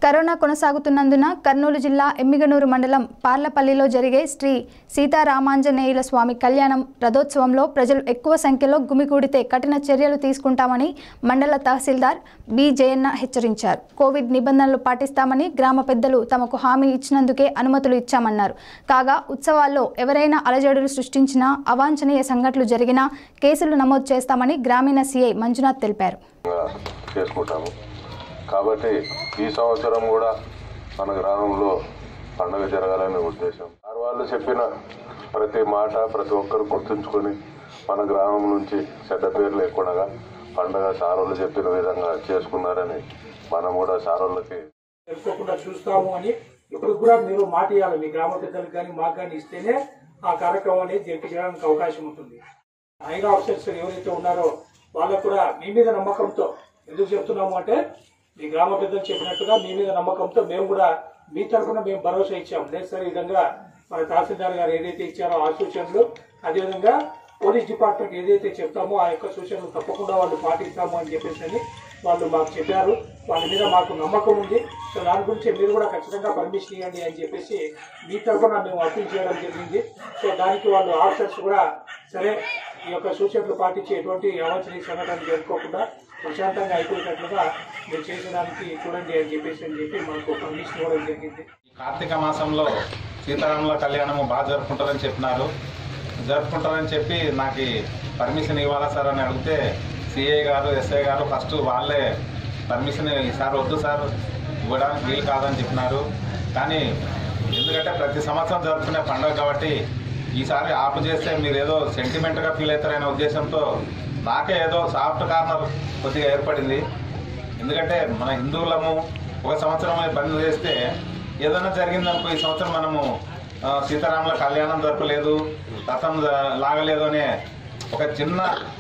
corona కొనసాగుతున్నందున Kurnool జిల్లా ఎమ్మిగనూరు మండలం పార్లపల్లిలో జరిగే శ్రీ సీతారామాంజనేయుల స్వామి కళ్యాణం రథోత్సవంలో ప్రజలు ఎక్కువ సంఖ్యలో గుమిగూడితే కఠిన చర్యలు తీసుకుంటామని మండల తహసీల్దార్ బి జయన్న హెచ్చరించారు కోవిడ్ నిబంధనలు పాటిస్తామని గ్రామ పెద్దలు తమకు హామీ ఇచ్చినందుకే అనుమతులు ఇచ్చామన్నారు కాగా ఉత్సవాల్లో ఎవరైనా అలజడులు సృష్టించినా అవాంఛనీయ సంఘటనలు జరిగినా కేసులు నమోదు చేస్తామని గ్రామీణ సీఐ మంజునాథ్ తెలిపారు చేసుకుంటాము కాబట్టి ఈ సంవత్సరం కూడా మన గ్రామంలో పండుగ జరగాలనే ఉద్దేశం సార్ వాళ్ళు చెప్పిన ప్రతి మాట ప్రతి ఒక్కరు గుర్తుంచుకొని మన గ్రామం నుంచి చెడ్డ పేరు లేకుండా పండుగ సారోళ్ళు చెప్పిన విధంగా చేసుకున్నారని మనం కూడా సారోళ్ళకి తెలుసుకోకుండా చూస్తాము అని ఇప్పుడు కూడా మీరు మాట ఇవ్వాలి మీ గ్రామ పెద్దలకు కానీ మాకు కానీ ఇస్తేనే ఆ కార్యక్రమం అనేది జరిపించడానికి అవకాశం ఉంటుంది హైర్ ఆఫీసర్స్ ఎవరైతే ఉన్నారో వాళ్ళకు కూడా మీ మీద నమ్మకంతో ఎందుకు చెప్తున్నాము అంటే మీ గ్రామ పెద్దలు చెప్పినట్టుగా మీ మీద నమ్మకంతో మేము కూడా మీ తరఫున మేము భరోసా ఇచ్చాము నేసరి విధంగా మన తహసీల్దార్ గారు ఏదైతే ఇచ్చారో ఆ సూచనలు అదేవిధంగా పోలీస్ డిపార్ట్మెంట్ ఏదైతే చెప్తామో ఆ యొక్క సూచనలు తప్పకుండా వాళ్ళు పాటిస్తాము అని చెప్పేసి అని వాళ్ళు మాకు చెప్పారు వాళ్ళ మీద మాకు నమ్మకం ఉంది సో దాని గురించి మీరు కూడా ఖచ్చితంగా పర్మిషన్ ఇవ్వండి అని చెప్పేసి మీ తరఫున మేము అప్పీల్ చేయడం జరిగింది సో దానికి వాళ్ళు ఆఫీసర్స్ కూడా సరే ఈ యొక్క సూచనలు పాటించి ఎటువంటి అవాంఛనీయ సంఘటనలు జరుపుకోకుండా ప్రశాంతంగా అయిపోయేటట్లుగా మీరు చేసేదానికి చూడండి అని చెప్పేసి అని చెప్పి మాకు పర్మిషన్ ఇవ్వడం జరిగింది ఈ కార్తీక మాసంలో సీతారాముల కళ్యాణము బాగా జరుపుకుంటారని చెప్పినారు జరుపుకుంటారని చెప్పి నాకు పర్మిషన్ ఇవ్వాలా సార్ అని అడిగితే సిఐ గారు ఎస్ఐ గారు ఫస్ట్ వాళ్ళే పర్మిషన్ ఈసారి వద్దు సార్ ఇవ్వడానికి వీలు కాదని చెప్పినారు కానీ ఎందుకంటే ప్రతి సంవత్సరం జరుపుకునే పండుగ కాబట్టి ఈసారి ఆపు చేస్తే మీరు ఏదో సెంటిమెంట్గా ఫీల్ అవుతారనే ఉద్దేశంతో నాకే ఏదో సాఫ్ట్ కార్నర్ కొద్దిగా ఏర్పడింది ఎందుకంటే మన హిందువులము ఒక సంవత్సరం బంద్ చేస్తే ఏదైనా జరిగిందనుకో ఈ సంవత్సరం మనము ఆ, సీతారాముల కళ్యాణం జరపలేదు రథం జ- లాగలేదు అనే ఒక చిన్న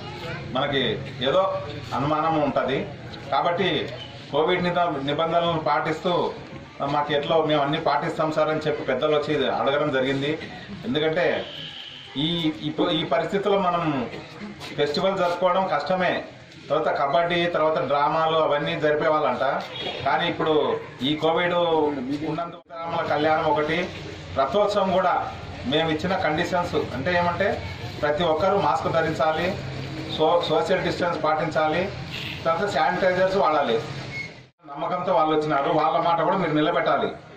మనకి ఏదో అనుమానం ఉంటుంది కాబట్టి కోవిడ్ నిబ నిబంధనలను పాటిస్తూ ఆ, మాకు ఎట్లో మేము అన్ని పాటిస్తాం సార్ అని చెప్పి పెద్దలు వచ్చి అడగడం జరిగింది ఎందుకంటే ఈ ఇప్పుడు ఈ పరిస్థితుల్లో మనం ఫెస్టివల్ జరుపుకోవడం కష్టమే తర్వాత కబడ్డీ తర్వాత డ్రామాలు అవన్నీ జరిపేవాళ్ళంట కానీ ఇప్పుడు ఈ కోవిడ్ ఉన్నందుకు రాముల కళ్యాణం ఒకటి రథోత్సవం కూడా మేము ఇచ్చిన కండిషన్స్ అంటే ఏమంటే ప్రతి ఒక్కరూ మాస్క్ ధరించాలి సో సోషల్ డిస్టెన్స్ పాటించాలి తర్వాత శానిటైజర్స్ వాడాలి నమ్మకంతో వాళ్ళు వచ్చినారు వాళ్ళ మాట కూడా మీరు నిలబెట్టాలి